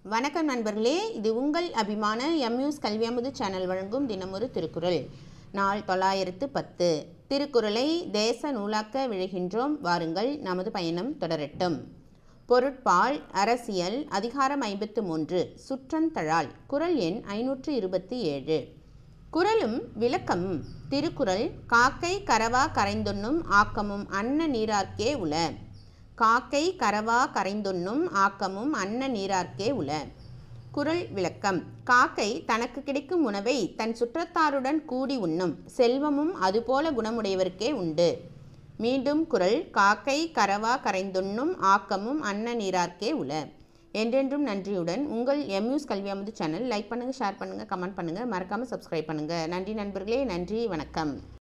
வணக்கம் நண்பர்களே இது உங்கள் அபிமான எம்யூஸ் கல்வியமுது சேனல் வழங்கும் தினமொரு திருக்குறள் நாள் தொள்ளாயிரத்து பத்து திருக்குறளை தேச நூலாக்க விழுகின்றோம் வாருங்கள் நமது பயணம் தொடரட்டும் பொருட்பால் அரசியல் அதிகாரம் ஐம்பத்து மூன்று சுற்றந்தழால் குறள் எண் ஐநூற்று இருபத்தி ஏழு குறளும் விளக்கமும் திருக்குறள் காக்கை கரவா கரைந்துண்ணும் ஆக்கமும் அன்ன நீரார்க்கே உள காக்கை கரவா கரைந்துண்ணும் ஆக்கமும் அன்ன நீரார்க்கே உள குறள் விளக்கம் காக்கை தனக்கு கிடைக்கும் உணவை தன் சுற்றத்தாருடன் கூடி உண்ணும் செல்வமும் அதுபோல குணமுடையவருக்கே உண்டு மீண்டும் குறள் காக்கை கரவா கரைந்துண்ணும் ஆக்கமும் அன்ன நீரார்க்கே உள என்றென்றும் நன்றியுடன் உங்கள் எம்யூஸ் கல்வி அமுது சேனல் லைக் பண்ணுங்கள் ஷேர் பண்ணுங்கள் கமெண்ட் பண்ணுங்கள் மறக்காமல் சப்ஸ்கிரைப் பண்ணுங்கள் நன்றி நண்பர்களே நன்றி வணக்கம்